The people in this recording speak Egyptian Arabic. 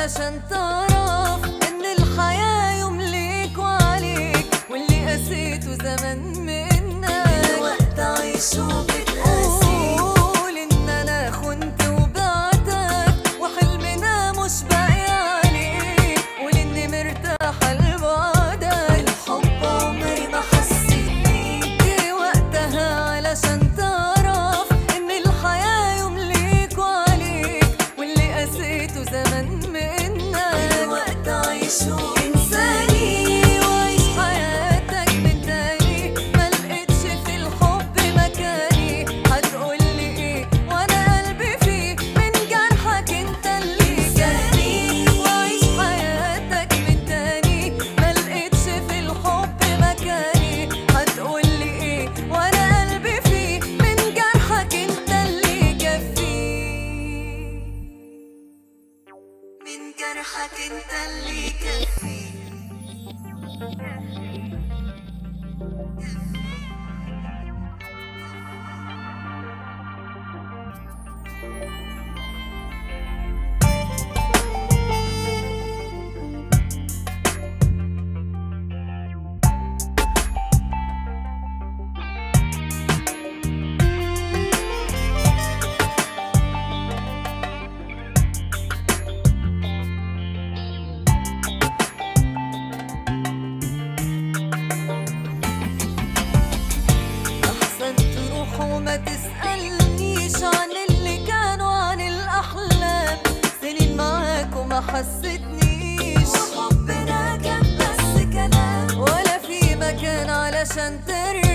علشان تعرف ان الحياة يوم ليك وعليك واللي قسيته زمان منك الوقت عايش وبتقاسي قول ان انا خنت وبعتك وحلمنا مش باقي عليك قول اني مرتاحة لبعدك الحب عمري ما حسيت بيه جه وقتها علشان تعرف ان الحياة يوم ليك وعليك واللي قسيته زمان منك الوقت عايش انساني وعيش حياتك من تاني ما لقيتش في الحب مكاني هتقولي ايه وانا قلبي فيه من جرحك انت اللي جاني وعيش حياتك من تاني ما لقيتش في الحب مكاني هتقولي ايه وانا قلبي فيه من جرحك انت اللي كفيه من جرحك انت اللي كفي أحسن تروح وما تسألنيش عن اللي كانوا عن الأحلام سنين معاك وما حسيتنيش وحبنا كان بس كلام ولا في مكان علشان ترجع